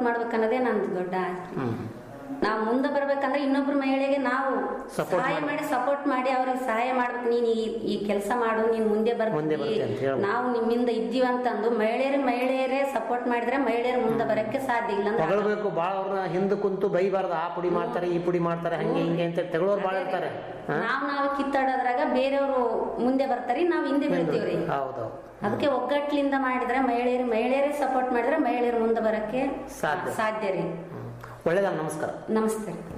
ಮಾಡ್ಬೇಕನ್ನೋದೇ ನಂದು ದೊಡ್ಡ ಆಸೆ ನಾವು ಮುಂದೆ ಬರ್ಬೇಕಂದ್ರೆ ಇನ್ನೊಬ್ರು ಮಹಿಳೆಗೆ ನಾವು Support ಸಹಾಯ ಮಾಡಿ ಸಪೋರ್ಟ್ ಮಾಡಿ ಅವ್ರಿಗೆ ಸಹಾಯ ಮಾಡ್ಬೇಕು ನೀನ್ ಈ ಈ ಕೆಲಸ ಮಾಡು ನೀನ್ ಮುಂದೆ ಮುಂದೆ ಬರ್ತೀವಿ ಬರ್ತೀಯ ಅಂತ ಹೇಳ್ಬೇಕು. ನಾವು ನಿಮ್ಮಿಂದ ಇದ್ದೀವಿ ಅಂತಂದು ಮಹಿಳೆಯರು ಮಹಿಳೆಯರೇ ಸಪೋರ್ಟ್ ಮಾಡಿದ್ರೆ ಮಹಿಳೆಯರು ಮುಂದೆ ಬರಕ್ಕೆ ಸಾಧ್ಯ ಇಲ್ಲ ಅಂದ್ರೆ ಹೊಗಳಬೇಕು ಭಾಳ ಅವ್ರನ್ನ ಹಿಂದೆ ಕುಂತು ಬೈಬಾರ್ದು ಆ ಪುಡಿ ಮಾಡ್ತಾರೆ ಈ ಪುಡಿ ಮಾಡ್ತಾರೆ ಹಂಗೆ ಹಿಂಗೆ ಅಂತ ತಗೊಳ್ಳೋರು ಭಾಳ ಇರ್ತಾರೆ ಹಾ? ನಾವು ನಾವು ಕಿತ್ತಾಡೋದ್ರಾಗ ಬೇರೆಯವರು ಮುಂದೆ ಬರ್ತಾರೆ ನಾವು ಹಿಂದೆ ಬೀಳ್ತೀವ್ರಿ ಹೌದು ಅದಕ್ಕೆ ಒಗ್ಗಟ್ಲಿಂದ ಮಾಡಿದ್ರೆ ಮಹಿಳೆಯರು ಮಹಿಳೆಯರೇ ಸಪೋರ್ಟ್ ಮಾಡಿದ್ರೆ ಮಹಿಳೆಯರು ಮುಂದೆ ಬರಕ್ಕೆ ಸಾಧ್ಯ. ಸಾಧ್ಯ ರೀ ಒಳ್ಳೇದಮ್ಮ ನಮಸ್ಕಾರ ನಮಸ್ತೆ ರೀ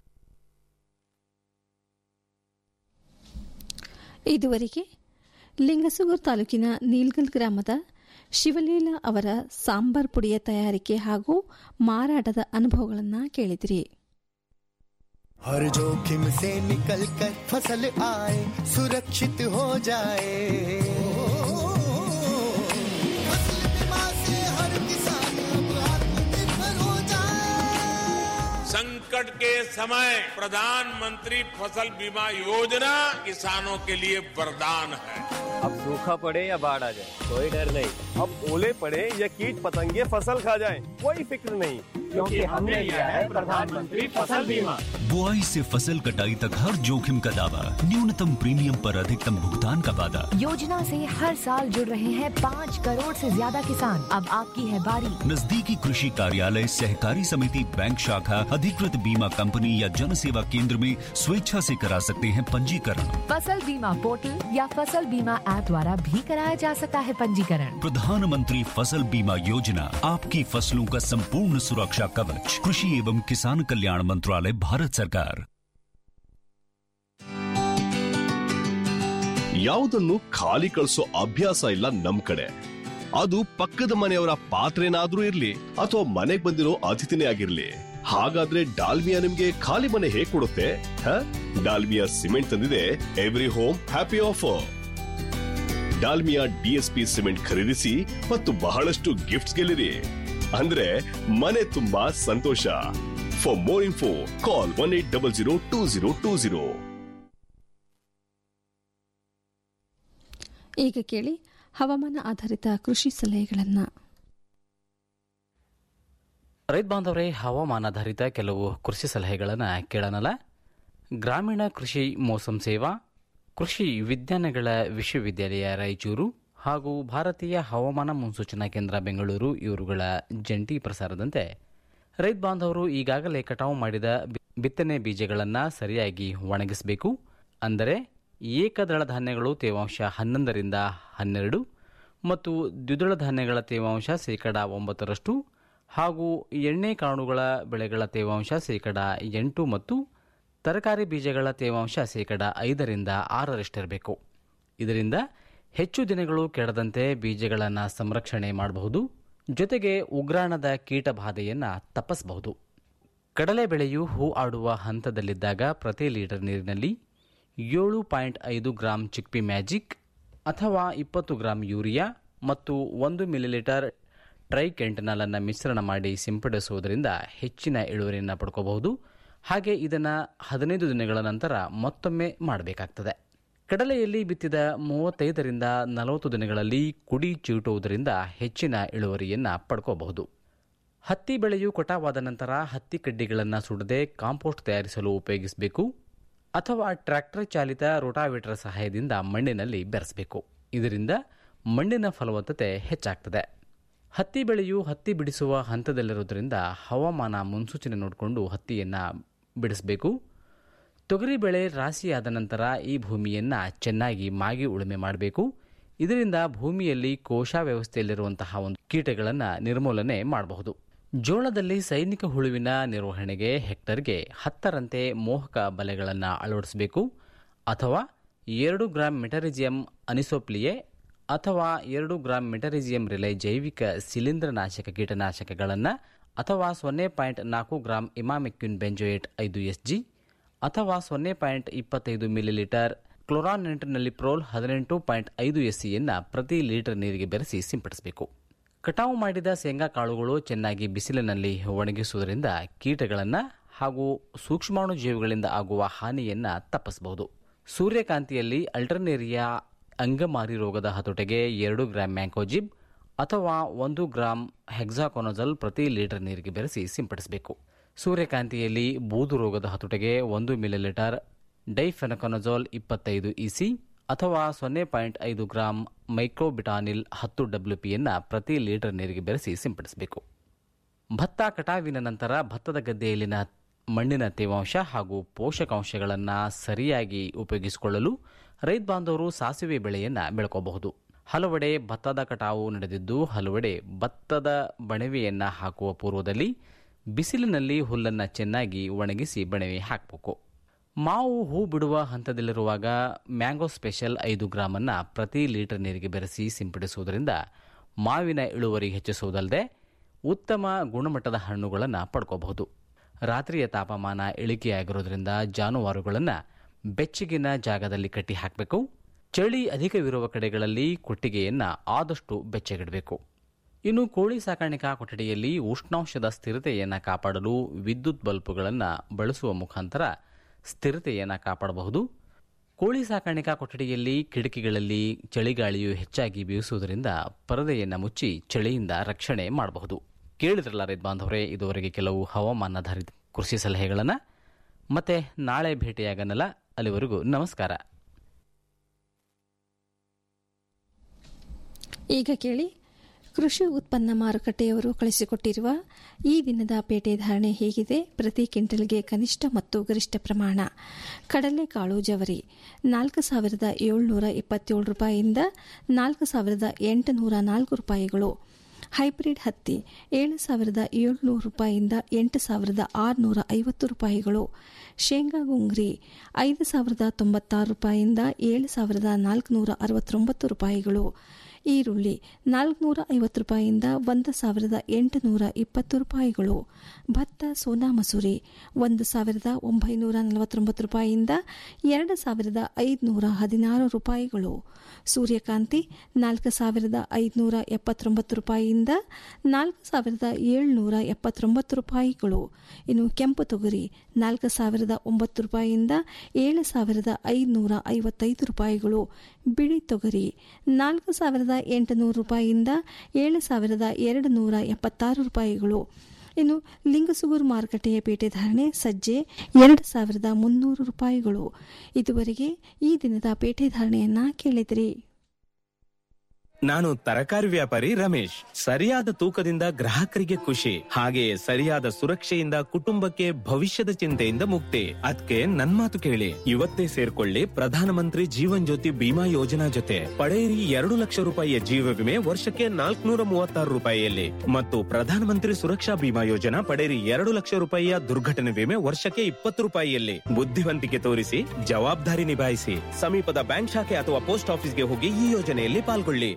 ಇದುವರೆಗೆ ಲಿಂಗಸೂಗೂರು ತಾಲೂಕಿನ ನೀಲ್ಗಲ್ ಗ್ರಾಮದ ಶಿವಲೀಲಾ ಅವರ ಸಾಂಬಾರ್ ಪುಡಿಯ ತಯಾರಿಕೆ ಹಾಗೂ ಮಾರಾಟದ ಅನುಭವಗಳನ್ನು ಕೇಳಿದಿರಿ हर जोखिम से निकल कर फसल आए सुरक्षित हो जाए फसल बीमा से हर किसान अब आत्मनिर्भर हो जाए संकट के समय प्रधानमंत्री फसल बीमा योजना किसानों के लिए वरदान है अब सूखा पड़े या बाढ़ आ जाए कोई डर नहीं अब ओले पड़े या कीट पतंगे फसल खा जाए कोई फिक्र नहीं क्योंकि हमने लिया है प्रधानमंत्री फसल बीमा बुआई से फसल कटाई तक हर जोखिम का दावा न्यूनतम प्रीमियम पर अधिकतम भुगतान का वादा योजना से हर साल जुड़ रहे हैं पाँच करोड़ से ज्यादा किसान अब आपकी है बारी नजदीकी कृषि कार्यालय सहकारी समिति बैंक शाखा अधिकृत बीमा कंपनी या जन सेवा केंद्र में स्वेच्छा से करा सकते हैं पंजीकरण फसल बीमा पोर्टल या फसल बीमा ऐप द्वारा भी कराया जा सकता है पंजीकरण प्रधानमंत्री फसल बीमा योजना आपकी फसलों का संपूर्ण सुरक्षा कवच कृषि एवं किसान कल्याण मंत्रालय भारत सरकार ಯಾವುದನ್ನು ಖಾಲಿ ಕಳಿಸೋ ಅಭ್ಯಾಸ ಇಲ್ಲ ನಮ್ ಕಡೆ ಅದು ಪಕ್ಕದ ಮನೆಯವರ ಪಾತ್ರೆನಾದ್ರೂ ಇರ್ಲಿ ಅಥವಾ ಮನೆಗ್ ಬಂದಿರೋ ಅತಿಥಿನೇ ಆಗಿರ್ಲಿ ಹಾಗಾದ್ರೆ ಡಾಲ್ಮಿಯಾ ನಿಮ್ಗೆ ಖಾಲಿ ಮನೆ ಹೇಗ್ ಕೊಡುತ್ತೆ ಹ? ಡಾಲ್ಮಿಯಾ ಸಿಮೆಂಟ್ ತಂದಿದೆ every home happy offer Dalmia DSP cement ಖರೀದಿಸಿ ಮತ್ತು ಬಹಳಷ್ಟು ಗಿಫ್ಟ್ಸ್ ಗೆಲ್ಲಿರಿ ಅಂದ್ರೆ ಮನೆ ತುಂಬಾ ಸಂತೋಷ for more info call one eight double zero two zero two zero ಈಗ ಕೇಳಿ ಹವಾಮಾನ ಆಧಾರಿತ ಕೃಷಿ ಸಲಹೆಗಳನ್ನು ರೈತ ಬಾಂಧವರೇ ಹವಾಮಾನಾಧಾರಿತ ಕೆಲವು ಕೃಷಿ ಸಲಹೆಗಳನ್ನು ಕೇಳೋಣಲ್ಲ ಗ್ರಾಮೀಣ ಕೃಷಿ ಮೋಸಂ ಸೇವಾ ಕೃಷಿ ವಿಜ್ಞಾನಗಳ ವಿಶ್ವವಿದ್ಯಾಲಯ ರಾಯಚೂರು ಹಾಗೂ ಭಾರತೀಯ ಹವಾಮಾನ ಮುನ್ಸೂಚನಾ ಕೇಂದ್ರ ಬೆಂಗಳೂರು ಇವರುಗಳ ಜಂಟಿ ಪ್ರಸಾರದಂತೆ ರೈತ ಬಾಂಧವರು ಈಗಾಗಲೇ ಕಟಾವು ಮಾಡಿದ ಬಿ- ಬಿತ್ತನೆ ಬೀಜಗಳನ್ನು ಸರಿಯಾಗಿ ಒಣಗಿಸಬೇಕು ಅಂದರೆ ಏಕದಳ ಧಾನ್ಯಗಳು ತೇವಾಂಶ ಹನ್ನೊಂದರಿಂದ ಹನ್ನೆರಡು ಮತ್ತು ದ್ವಿದಳ ಧಾನ್ಯಗಳ ತೇವಾಂಶ ಶೇಕಡ ಒಂಬತ್ತರಷ್ಟು ಹಾಗೂ ಎಣ್ಣೆ ಕಾಳುಗಳ ಬೆಳೆಗಳ ತೇವಾಂಶ ಶೇಕಡ ಎಂಟು ಮತ್ತು ತರಕಾರಿ ಬೀಜಗಳ ತೇವಾಂಶ ಶೇಕಡ ಐದರಿಂದ ಆರರಷ್ಟಿರಬೇಕು ಇದರಿಂದ ಹೆಚ್ಚು ದಿನಗಳು ಕೆಡದಂತೆ ಬೀಜಗಳನ್ನು ಸಂರಕ್ಷಣೆ ಮಾಡಬಹುದು ಜೊತೆಗೆ ಉಗ್ರಾಣದ ಕೀಟ ಬಾಧೆಯನ್ನು ತಪ್ಪಿಸಬಹುದು ಕಡಲೆ ಬೆಳೆಯು ಹೂ ಆಡುವ ಹಂತದಲ್ಲಿದ್ದಾಗ ಪ್ರತಿ ಲೀಟರ್ ನೀರಿನಲ್ಲಿ ಏಳು ಪಾಯಿಂಟ್ ಐದು ಗ್ರಾಂ ಚಿಕ್ಪಿ ಮ್ಯಾಜಿಕ್ ಅಥವಾ ಇಪ್ಪತ್ತು ಗ್ರಾಂ ಯೂರಿಯಾ ಮತ್ತು ಒಂದು ಮಿಲಿಲೀಟರ್ ಟ್ರೈಕೆಂಟನಾಲನ್ನು ಮಿಶ್ರಣ ಮಾಡಿ ಸಿಂಪಡಿಸುವುದರಿಂದ ಹೆಚ್ಚಿನ ಇಳುವರಿಯನ್ನು ಪಡ್ಕೋಬಹುದು ಹಾಗೆ ಇದನ್ನು ಹದಿನೈದು ದಿನಗಳ ನಂತರ ಮತ್ತೊಮ್ಮೆ ಮಾಡಬೇಕಾಗ್ತದೆ ಕಡಲೆಯಲ್ಲಿ ಬಿತ್ತಿದ ಮೂವತ್ತೈದರಿಂದ ನಲವತ್ತು ದಿನಗಳಲ್ಲಿ ಕುಡಿ ಚೀಟುವುದರಿಂದ ಹೆಚ್ಚಿನ ಇಳುವರಿಯನ್ನು ಪಡ್ಕೋಬಹುದು ಹತ್ತಿ ಬೆಳೆಯು ಕಟಾವಾದ ನಂತರ ಹತ್ತಿ ಕಡ್ಡಿಗಳನ್ನು ಸುಡದೆ ಕಾಂಪೋಸ್ಟ್ ತಯಾರಿಸಲು ಉಪಯೋಗಿಸಬೇಕು ಅಥವಾ ಟ್ರ್ಯಾಕ್ಟರ್ ಚಾಲಿತ ರೋಟಾವೇಟರ್ ಸಹಾಯದಿಂದ ಮಣ್ಣಿನಲ್ಲಿ ಬೆರೆಸಬೇಕು ಇದರಿಂದ ಮಣ್ಣಿನ ಫಲವತ್ತತೆ ಹೆಚ್ಚಾಗ್ತದೆ ಹತ್ತಿ ಬೆಳೆಯು ಹತ್ತಿ ಬಿಡಿಸುವ ಹಂತದಲ್ಲಿರುವುದರಿಂದ ಹವಾಮಾನ ಮುನ್ಸೂಚನೆ ನೋಡಿಕೊಂಡು ಹತ್ತಿಯನ್ನು ಬಿಡಿಸಬೇಕು ತೊಗರಿ ಬೆಳೆ ರಾಶಿಯಾದ ನಂತರ ಈ ಭೂಮಿಯನ್ನು ಚೆನ್ನಾಗಿ ಮಾಗಿ ಉಳುಮೆ ಮಾಡಬೇಕು ಇದರಿಂದ ಭೂಮಿಯಲ್ಲಿ ಕೋಶ ವ್ಯವಸ್ಥೆಯಲ್ಲಿರುವಂತಹ ಒಂದು ಕೀಟಗಳನ್ನು ನಿರ್ಮೂಲನೆ ಮಾಡಬಹುದು ಜೋಳದಲ್ಲಿ ಸೈನಿಕ ಹುಳುವಿನ ನಿರ್ವಹಣೆಗೆ ಹೆಕ್ಟರ್ಗೆ ಹತ್ತರಂತೆ ಮೋಹಕ ಬಲೆಗಳನ್ನು ಅಳವಡಿಸಬೇಕು ಅಥವಾ ಎರಡು ಗ್ರಾಂ ಮೆಟರಿಜಿಯಂ ಅನಿಸೋಪ್ಲಿಯೆ ಅಥವಾ ಎರಡು ಗ್ರಾಂ ಮೆಟರಿಜಿಯಂ ರಿಲೈ ಜೈವಿಕ ಶಿಲೀಂಧ್ರನಾಶಕ ಕೀಟನಾಶಕಗಳನ್ನು ಅಥವಾ ಸೊನ್ನೆ ಪಾಯಿಂಟ್ ನಾಲ್ಕು ಗ್ರಾಂ ಇಮಾಮೆಕ್ಯುನ್ ಬೆಂಜೋಯೇಟ್ ಐದು ಎಸ್ ಜಿ ಅಥವಾ ಸೊನ್ನೆ ಪಾಯಿಂಟ್ ಇಪ್ಪತ್ತೈದು ಮಿಲಿಲೀಟರ್ ಕ್ಲೋರಾನೆಂಟ್ನಲ್ಲಿ ಪ್ರೋಲ್ ಹದಿನೆಂಟು ಪಾಯಿಂಟ್ ಐದು ಎಸ್ಸಿಯನ್ನು ಪ್ರತಿ ಲೀಟರ್ ನೀರಿಗೆ ಬೆರೆಸಿ ಸಿಂಪಡಿಸಬೇಕು ಕಟಾವು ಮಾಡಿದ ಶೇಂಗಾ ಕಾಳುಗಳು ಚೆನ್ನಾಗಿ ಬಿಸಿಲಿನಲ್ಲಿ ಒಣಗಿಸುವುದರಿಂದ ಕೀಟಗಳನ್ನು ಹಾಗೂ ಸೂಕ್ಷ್ಮಾಣು ಜೀವಿಗಳಿಂದ ಆಗುವ ಹಾನಿಯನ್ನು ತಪ್ಪಿಸಬಹುದು ಸೂರ್ಯಕಾಂತಿಯಲ್ಲಿ ಅಲ್ಟರ್ನೇರಿಯಾ ಅಂಗಮಾರಿ ರೋಗದ ಹತೋಟೆಗೆ ಎರಡು ಗ್ರಾಂ ಮ್ಯಾಂಕೋಜಿಬ್ ಅಥವಾ ಒಂದು ಗ್ರಾಂ ಹೆಕ್ಸಾಕೊನಜಲ್ ಪ್ರತಿ ಲೀಟರ್ ನೀರಿಗೆ ಬೆರೆಸಿ ಸಿಂಪಡಿಸಬೇಕು ಸೂರ್ಯಕಾಂತಿಯಲ್ಲಿ ಬೂದು ರೋಗದ ಹತೋಟಿಗೆ ಒಂದು ಮಿಲಿಲೀಟರ್ ಡೈಫೆನಕೊನಜೋಲ್ ಇಪ್ಪತ್ತೈದು ಇಸಿ ಅಥವಾ ಸೊನ್ನೆ ಪಾಯಿಂಟ್ ಐದು ಗ್ರಾಂ ಮೈಕ್ರೋಬಿಟಾನಿಲ್ ಹತ್ತು ಡಬ್ಲ್ಯೂಪಿಯನ್ನು ಪ್ರತಿ ಲೀಟರ್ ನೀರಿಗೆ ಬೆರೆಸಿ ಸಿಂಪಡಿಸಬೇಕು ಭತ್ತ ಕಟಾವಿನ ನಂತರ ಭತ್ತದ ಗದ್ದೆಯಲ್ಲಿನ ಮಣ್ಣಿನ ತೇವಾಂಶ ಹಾಗೂ ಪೋಷಕಾಂಶಗಳನ್ನು ಸರಿಯಾಗಿ ಉಪಯೋಗಿಸಿಕೊಳ್ಳಲು ರೈತ ಬಾಂಧವರು ಸಾಸಿವೆ ಬೆಳೆಯನ್ನು ಬೆಳ್ಕೋಬಹುದು ಹಲವೆಡೆ ಭತ್ತದ ಕಟಾವು ನಡೆದಿದ್ದು ಹಲವೆಡೆ ಭತ್ತದ ಬಣವೆಯನ್ನು ಹಾಕುವ ಪೂರ್ವದಲ್ಲಿ ಬಿಸಿಲಿನಲ್ಲಿ ಹುಲ್ಲನ್ನು ಚೆನ್ನಾಗಿ ಒಣಗಿಸಿ ಬಣವೆ ಹಾಕಬೇಕು ಮಾವು ಹೂ ಬಿಡುವ ಹಂತದಲ್ಲಿರುವಾಗ ಮ್ಯಾಂಗೋ ಸ್ಪೆಷಲ್ ಐದು ಗ್ರಾಮನ್ನು ಪ್ರತಿ ಲೀಟರ್ ನೀರಿಗೆ ಬೆರೆಸಿ ಸಿಂಪಡಿಸುವುದರಿಂದ ಮಾವಿನ ಇಳುವರಿ ಹೆಚ್ಚಿಸುವುದಲ್ಲದೆ ಉತ್ತಮ ಗುಣಮಟ್ಟದ ಹಣ್ಣುಗಳನ್ನು ಪಡ್ಕೋಬಹುದು ರಾತ್ರಿಯ ತಾಪಮಾನ ಇಳಿಕೆಯಾಗಿರೋದ್ರಿಂದ ಜಾನುವಾರುಗಳನ್ನು ಬೆಚ್ಚಗಿನ ಜಾಗದಲ್ಲಿ ಕಟ್ಟಿ ಹಾಕಬೇಕು ಚಳಿ ಅಧಿಕವಿರುವ ಕಡೆಗಳಲ್ಲಿ ಕೊಟ್ಟಿಗೆಯನ್ನು ಆದಷ್ಟು ಬೆಚ್ಚಗಿಡಬೇಕು ಇನ್ನು ಕೋಳಿ ಸಾಕಾಣಿಕಾ ಕೊಠಡಿಯಲ್ಲಿ ಉಷ್ಣಾಂಶದ ಸ್ಥಿರತೆಯನ್ನು ಕಾಪಾಡಲು ವಿದ್ಯುತ್ ಬಲ್ಬುಗಳನ್ನು ಬಳಸುವ ಮುಖಾಂತರ ಸ್ಥಿರತೆಯನ್ನು ಕಾಪಾಡಬಹುದು ಕೋಳಿ ಸಾಕಾಣಿಕಾ ಕೊಠಡಿಯಲ್ಲಿ ಕಿಟಕಿಗಳಲ್ಲಿ ಚಳಿಗಾಳಿಯು ಹೆಚ್ಚಾಗಿ ಬೀಸುವುದರಿಂದ ಪರದೆಯನ್ನು ಮುಚ್ಚಿ ಚಳಿಯಿಂದ ರಕ್ಷಣೆ ಮಾಡಬಹುದು ಕೇಳಿದ್ರಲ್ಲ ರೈತ ಬಾಂಧವರೇ ಇದುವರೆಗೆ ಕೆಲವು ಹವಾಮಾನಾಧಾರಿತ ಕೃಷಿ ಸಲಹೆಗಳನ್ನು ಮತ್ತೆ ನಾಳೆ ಭೇಟಿಯಾಗನಲ್ಲ ಅಲ್ಲಿವರೆಗೂ ನಮಸ್ಕಾರ ಈಗ ಕೇಳಿ ಕೃಷಿ ಉತ್ಪನ್ನ ಮಾರುಕಟ್ಟೆಯವರು ಕಳಿಸಿಕೊಟ್ಟಿರುವ ಈ ದಿನದ ಪೇಟೆ ಧಾರಣೆ ಹೇಗಿದೆ ಪ್ರತಿ ಕ್ವಿಂಟಲ್ಗೆ ಕನಿಷ್ಠ ಮತ್ತು ಗರಿಷ್ಠ ಪ್ರಮಾಣ ಕಡಲೆಕಾಳು ಜವರಿ ನಾಲ್ಕು ಸಾವಿರದ ಏಳ್ನೂರ ಇಪ್ಪತ್ತೇಳು ರೂಪಾಯಿಯಿಂದ ನಾಲ್ಕು ಸಾವಿರದ ಎಂಟುನೂರ ನಾಲ್ಕು ರೂಪಾಯಿಗಳು ಹೈಬ್ರಿಡ್ ಹತ್ತಿ ಏಳು ಸಾವಿರದ ಏಳ್ನೂರು ರೂಪಾಯಿಯಿಂದ ಎಂಟು ಸಾವಿರದ ಆರುನೂರ ಐವತ್ತು ರೂಪಾಯಿಗಳು ಶೇಂಗಾ ಗುಂಗ್ರಿ ಐದು ಸಾವಿರದ ತೊಂಬತ್ತಾರು ರೂಪಾಯಿಯಿಂದ ಏಳು ಸಾವಿರದ ನಾಲ್ಕುನೂರ ಅರವತ್ತೊಂಬತ್ತು ರೂಪಾಯಿಗಳು ಈರುಳ್ಳಿ ನಾಲ್ಕುನೂರ ಐವತ್ತು ರೂಪಾಯಿಯಿಂದ ಒಂದು ಸಾವಿರದ ಎಂಟುನೂರ ಇಪ್ಪತ್ತು ರೂಪಾಯಿಗಳು ಭತ್ತ ಸೋನಾ ಮಸೂರಿ ಒಂದು ಸಾವಿರದ ಒಂಬೈನೂರ ನಲವತ್ತೊಂಬತ್ತು ರೂಪಾಯಿಯಿಂದ ಎರಡು ಸಾವಿರದ ಐದುನೂರ ಹದಿನಾರು ರೂಪಾಯಿಗಳು ಸೂರ್ಯಕಾಂತಿ ನಾಲ್ಕು ಸಾವಿರದ ಐದುನೂರ ಎಪ್ಪತ್ತೊಂಬತ್ತು ರೂಪಾಯಿಯಿಂದ ನಾಲ್ಕು ಸಾವಿರದ ಏಳ್ನೂರ ಎಪ್ಪತ್ತೊಂಬತ್ತು ರೂಪಾಯಿಗಳು ಇನ್ನು ಕೆಂಪು ತೊಗರಿ ನಾಲ್ಕು ಸಾವಿರದ ಒಂಬತ್ತು ರೂಪಾಯಿಯಿಂದ ಏಳು ಸಾವಿರದ ಐದುನೂರ ಐವತ್ತೈದು ರೂಪಾಯಿಗಳು ಬಿಳಿ ತೊಗರಿ ನಾಲ್ಕು ಸಾವಿರದ ಎಂಟುನೂರು ರೂಪಾಯಿಯಿಂದ ಏಳು ಸಾವಿರದ ಎರಡು ನೂರ ಎಪ್ಪತ್ತಾರು ರೂಪಾಯಿಗಳು ಇನ್ನು ಲಿಂಗಸುಗೂರು ಮಾರುಕಟ್ಟೆಯ ಪೇಟೆ ಧಾರಣೆ ಸಜ್ಜೆ ಎರಡು ಸಾವಿರದ ಮುನ್ನೂರು ರೂಪಾಯಿಗಳು ಇದುವರೆಗೆ ಈ ದಿನದ ಪೇಟೆ ಧಾರಣೆಯನ್ನ ಕೇಳಿದಿರಿ ನಾನು ತರಕಾರಿ ವ್ಯಾಪಾರಿ ರಮೇಶ್ ಸರಿಯಾದ ತೂಕದಿಂದ ಗ್ರಾಹಕರಿಗೆ ಖುಷಿ ಹಾಗೆಯೇ ಸರಿಯಾದ ಸುರಕ್ಷೆಯಿಂದ ಕುಟುಂಬಕ್ಕೆ ಭವಿಷ್ಯದ ಚಿಂತೆಯಿಂದ ಮುಕ್ತಿ ಅದಕ್ಕೆ ನನ್ ಮಾತು ಕೇಳಿ ಇವತ್ತೇ ಸೇರ್ಕೊಳ್ಳಿ ಪ್ರಧಾನಮಂತ್ರಿ ಜೀವನ್ ಜ್ಯೋತಿ ಬಿಮಾ ಯೋಜನಾ ಜೊತೆ ಪಡೆಯಿರಿ ಎರಡು ಲಕ್ಷ ರೂಪಾಯಿಯ ಜೀವ ವಿಮೆ ವರ್ಷಕ್ಕೆ ನಾಲ್ಕುನೂರ ಮೂವತ್ತಾರು ರೂಪಾಯಿಯಲ್ಲಿ ಮತ್ತು ಪ್ರಧಾನಮಂತ್ರಿ ಸುರಕ್ಷಾ ಬಿಮಾ ಯೋಜನಾ ಪಡೆಯಿರಿ ಎರಡು ಲಕ್ಷ ರೂಪಾಯಿಯ ದುರ್ಘಟನೆ ವಿಮೆ ವರ್ಷಕ್ಕೆ ಇಪ್ಪತ್ತು ರೂಪಾಯಿಯಲ್ಲಿ ಬುದ್ಧಿವಂತಿಕೆ ತೋರಿಸಿ ಜವಾಬ್ದಾರಿ ನಿಭಾಯಿಸಿ ಸಮೀಪದ ಬ್ಯಾಂಕ್ ಶಾಖೆ ಅಥವಾ ಪೋಸ್ಟ್ ಆಫೀಸ್ಗೆ ಹೋಗಿ ಈ ಯೋಜನೆಯಲ್ಲಿ ಪಾಲ್ಗೊಳ್ಳಿ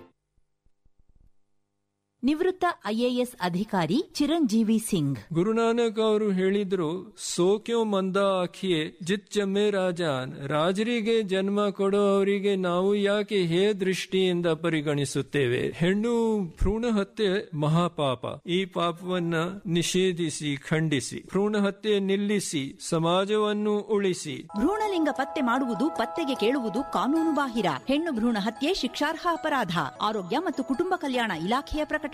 ನಿವೃತ್ತ ಐಎಎಸ್ ಅಧಿಕಾರಿ ಚಿರಂಜೀವಿ ಸಿಂಗ್ ಗುರುನಾನಕ್ ಅವರು ಹೇಳಿದ್ರು ಸೋಕ್ಯೋ ಮಂದ ಆಖಿಯೇ ಜಿತ್ ಜಮ್ಮೆ ರಾಜಾನ್ ರಾಜರಿಗೆ ಜನ್ಮ ಕೊಡೋ ಅವರಿಗೆ ನಾವು ಯಾಕೆ ಹೇ ದೃಷ್ಟಿಯಿಂದ ಪರಿಗಣಿಸುತ್ತೇವೆ ಹೆಣ್ಣು ಭ್ರೂಣ ಹತ್ಯೆ ಮಹಾಪಾಪ ಈ ಪಾಪವನ್ನ ನಿಷೇಧಿಸಿ ಖಂಡಿಸಿ ಭ್ರೂಣ ಹತ್ಯೆ ನಿಲ್ಲಿಸಿ ಸಮಾಜವನ್ನು ಉಳಿಸಿ ಭ್ರೂಣಲಿಂಗ ಪತ್ತೆ ಮಾಡುವುದು ಪತ್ತೆಗೆ ಕೇಳುವುದು ಕಾನೂನು ಬಾಹಿರ ಹೆಣ್ಣು ಭ್ರೂಣ ಹತ್ಯೆ ಶಿಕ್ಷಾರ್ಹ ಅಪರಾಧ ಆರೋಗ್ಯ ಮತ್ತು ಕುಟುಂಬ ಕಲ್ಯಾಣ ಇಲಾಖೆಯ ಪ್ರಕಟಣೆ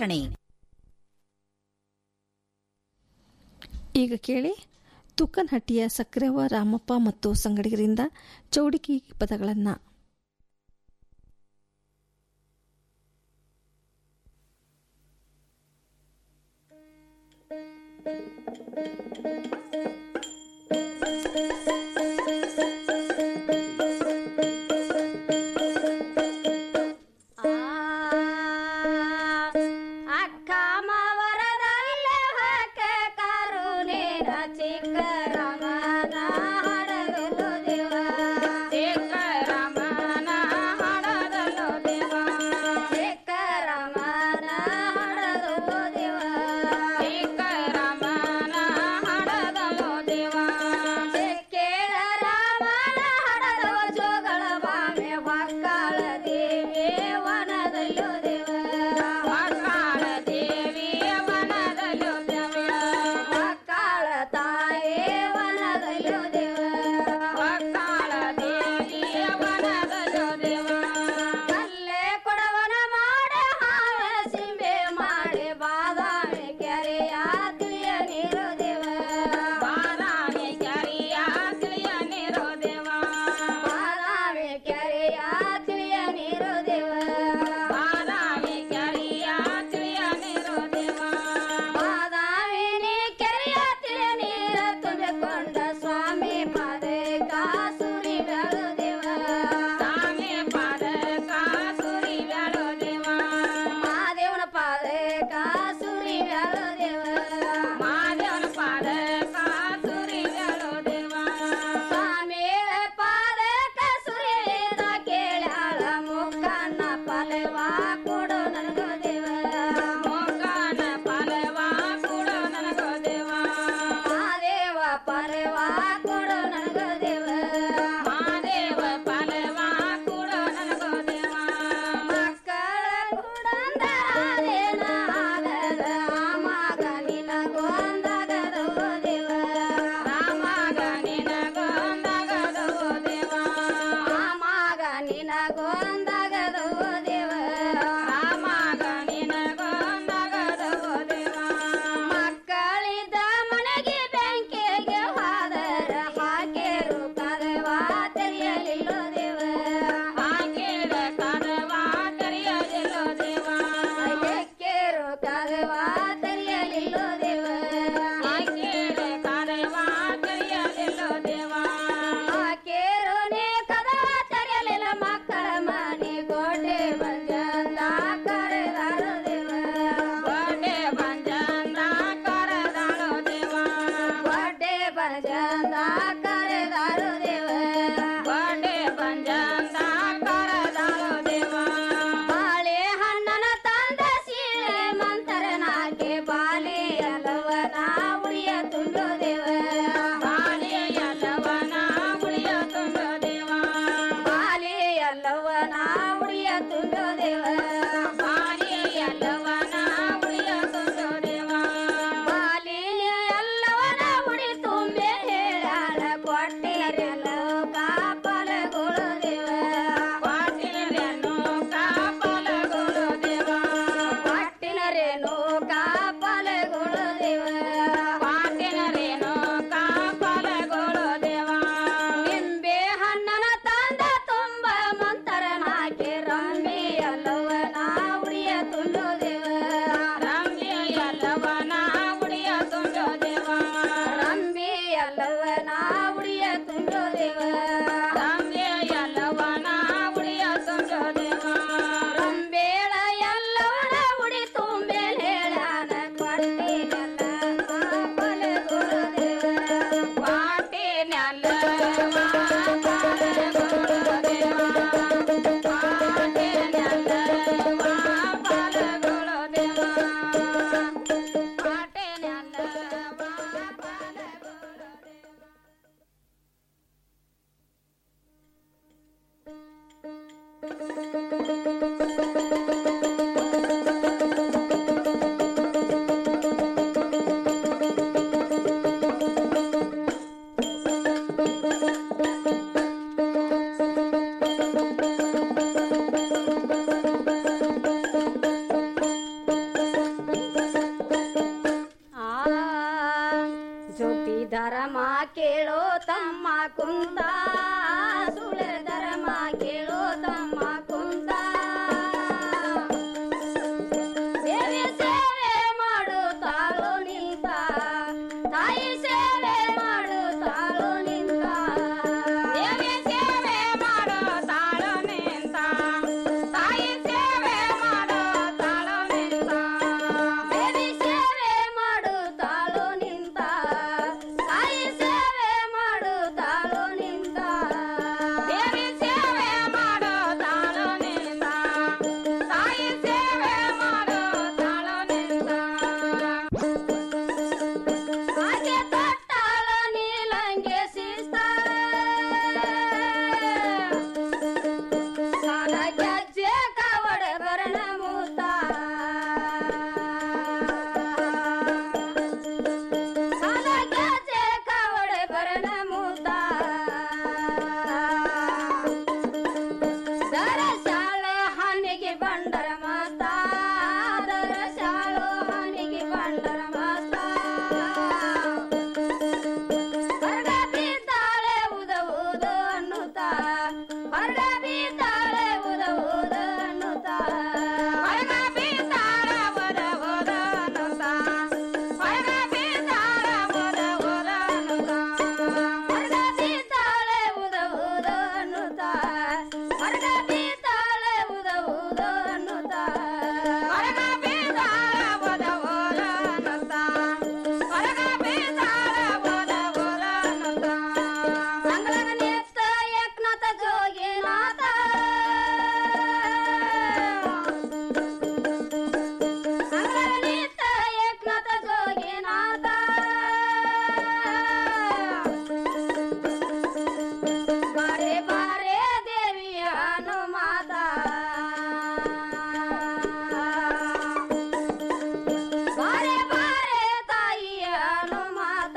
ಈಗ ಕೇಳಿ ತುಕ್ಕನಹಟ್ಟಿಯ ಸಕ್ರೆವ ರಾಮಪ್ಪ ಮತ್ತು ಸಂಗಡಿಗರಿಂದ ಚೌಡಿಕಿ ಪದಗಳನ್ನು ಅಕ್ಕ ಮಾವರದಲ್ಲೇ ಹಾಕೆ ಕರುಣೆನ ಚಿಕ್ಕ ರಮನ ಹಡದಲು ದೇವ ಚಿಕ್ಕ ರಮನ ಹಡದಲು ದೇವ ಚಿಕ್ಕ ರಮನ ಹಡದಲು ದೇವ ಚಿಕ್ಕ ರಮನ ಹಡದಲು ದೇವ ಚಿಕ್ಕೇಳ ರಾಮನ ಹಡದವ ಜೋಗಳ ಬಾಮೆ ಮಕ್ಕಳ ದೇವಿ ವನದಲ್ಲೂ ದೇವ ಮಕ್ಕಳ ದೇವಿ ವನದಲ್ಲೂ ದೇವ ಮಕ್ಕಳ ತಾಯಿ ಬಂಜಂದ ಕರೆದಾರು ದೇವ ಗೋಡೆ ಬಂಜಂದ ಕರೆದಾರು ದೇವ ಬಾಳೆ ಹಣ್ಣನ ತಂದ ಸೀಳೆ ಮಂತರನಾಗೆ ಬಾಲೆ ಅಲವನ ಉಳಿಯ ತುಂಡು ದೇವ ಬಾಲೆ ಅಲವನ ಉಳಿಯ ತುಂಡು ದೇವ ಬಾಲೆ ಅಲ್ಲವನ ಉಳಿಯ ತುಂಡು ದೇವ ಬಾಲೆ ಅಲ್ಲವನ ಉಳಿಯ ತುಂಡು ದೇವ ಬಾಲೆ ಎಲ್ಲವನ ಉಡಿ ತುಂಬೆ ಹೇಳಾಳ ಕೊಟ್ಟಿರೆಲ್ಲ ಕಾಪಲಗಳು ದೇವ ಕೊಟ್ಟಿರೆನು ಕಾಪಲಗಳು ದೇವ ಕೊಟ್ಟಿನರೇನು ಕಾಪಲಗಳು ದೇವ ಕೊಟ್ಟಿನರೇನು ಕಾಪಲಗಳು ದೇವ ನಿಂಬೆ ಹಣ್ಣನ ತಂದ ತುಂಬ ಮಂತರನಾಕೆ ರಂಬಿ ಅಲ್ಲವನ ಉಳಿಯ ತುಂಡು ದೇವ ರಂಬಿ ಅಲ್ಲವನ ಉಳಿಯ ತುಂಡು ದೇವ ರಂಬಿ ಅಲ್ಲವನ ಉಳಿಯ ತುಂಡು ದೇವ ರಂಬಿ ಅಲ್ಲವನ ಉಳಿಯ ತುಂಡು ದೇವ ರಂಬೇಳ ಎಲ್ಲವನ ಉಡಿ ತುಂಬೆ ಹೇಳಾನ ಕೊಟ್ಟಿನಲ್ಲ ಕಾಪಲಗಳು ದೇವ ಪಾಟಿನಲ್ಲ ಜೋತಿ ಧರ್ಮ ಕೇಳೋ ತಮ್ಮ ಕುಂತ ಸುಳ ಧರ್ಮ ಕೇಳೋ ತಮ್ಮ ಕುಂತ ದೇವಿ ಸೇವೆ ಮಾಡು ತಾಳು ನಿಂತ ತಾಯಿ ಸೇವೆ ಮಾಡು ತಾಳು ನಿಂತ ದೇವಿ ಸೇವೆ ಮಾಡು ತಾಳು ನಿಂತ ತಾಯಿ ಸೇವೆ ಮಾಡು ತಾಳು ನಿಂತ ದೇವಿ ಸೇವೆ ಮಾಡು ತಾಳು ನಿಂತ ತಾಯಿ ಸೇವೆ ಮಾಡು ತಾಳು ನಿಂತ ದೇವಿ ಸೇವೆ ಮಾಡು ತಾಳು ನಿಂತ ತಾಯಿ ಸೇವೆ ಮಾಡು ತಾಳು ನಿಂತ ಹಾಗೆ ತೊಟ್ಟಾಳ ನೀಲಂಗೆ ಶಿಸ್ತ ಸಾಲ ಗೆಜ್ಜೆ ಕವಡ ಬರಣ ಮೂತ ಸಾಲ ಗೆಜ್ಜೆ ಕವಡ ಬರಣ ಮೂತ ದರಶಾಲೆ ಹನಿಗೆ ಬಂಡರ ಮಾತ ದರಶಾಲು ಹನಿಗೆ ಬಂಡರ ಮಾತ ಹೊರಗ ಬಿದ್ದಾಳೆ ಉದ ಉದ ಅನ್ನುತ್ತ ಹೊರಗ ಬಿದ್ದಾಳೆ ಉದ ಉದ ಅನ್ನುತ್ತ ಹೊರಗ ಬಿದ್ದಾಳ ಉದ ಉದ ಅನ್ನುತ್ತ ಹೊರಗ ಬಿದ್ದಾಳ ಉದ ಉದ ಅನ್ನುತ್ತ ಹೊರಗ ಬಿದ್ದಾಳೆ ಉದ ಉದ ಅನ್ನುತ್ತ ಹೊರಗ ಬಿದ್ದಾಳೆ ಉದ ಉದ ಅನ್ನುತ್ತ ಹೊರಗ ಬಿದ್ದಾಳ ಉದ ಉದ ಅನ್ನುತ್ತ ಹೊರಗ ಬಿದ್ದಾಳ ಉದ ಉದ ಅನ್ನುತ್ತ ಅಂಗಳನ ನೆತ್ತ ಏಕನಾಥ ಜೋಗಿನಾಥ ಅಂಗಳನ ನೆತ್ತ ಏಕನಾಥ ಜೋಗಿನಾಥ ಬಾರೆ ಬಾರೆ ದೇವಿಯ ಹನುಮಾತ ಬಾರೆ ಬಾರೆ ತಾಯಿಯ ಹನುಮಾತ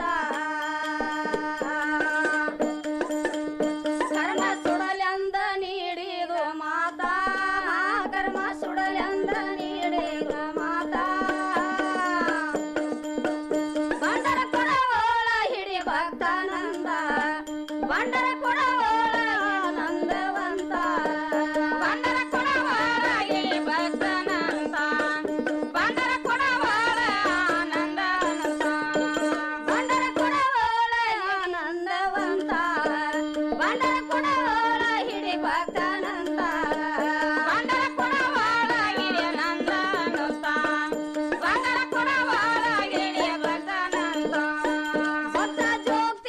ಕರ್ಮ ಸುಡಲೆಂದ ನೀಡಿದು ಮಾತಾ ಕರ್ಮ ಸುಡಲೆಂದ ನೀಡಿದು ಮಾತಾ ಬಂಡರ ಕೊಡವೋಳ ಹಿಡಿ ಭಕ್ತಾನಂದ ಬಂಡರ ಕೊಡವೋಳ ಆನಂದವಂತ ಬಂಡರ ಕೊಡವೋಳ ಹಿಡಿ ಭಕ್ತಾನಂದ ಬಂಡರ ಕೊಡವೋಳ ಆನಂದವಂತ ಬಂಡರ ಕೊಡವೋಳ ಆನಂದವಂತ ಬಂಡರ ಕೊಡವೋಳ ಹಿಡಿ ಭಕ್ತಾನಂದ ಬಂಡರ ಕೊಡವೋಳ ಹಿಡಿ ನಂದನುತ ಬಂಡರ ಕೊಡವೋಳ ಹಿಡಿ ಭಕ್ತಾನಂದ ಭಕ್ತ ಜೋಗ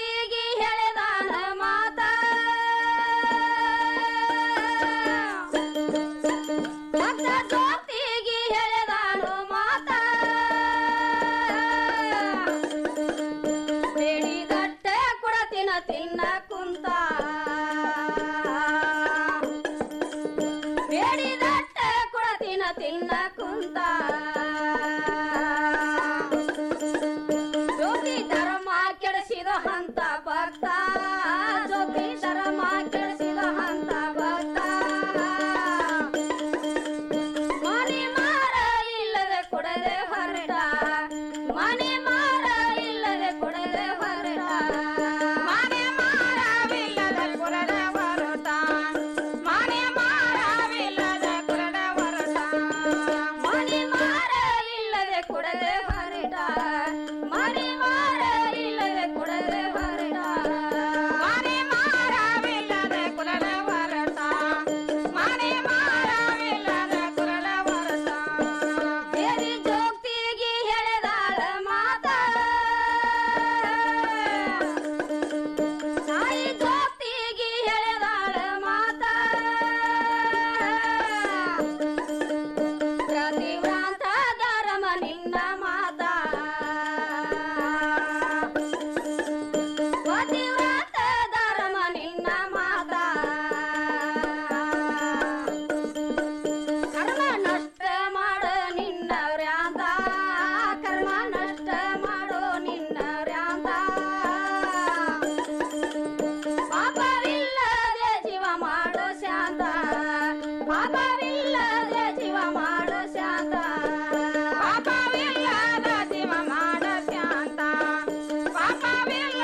ಪಾಪವಿಲ್ಲ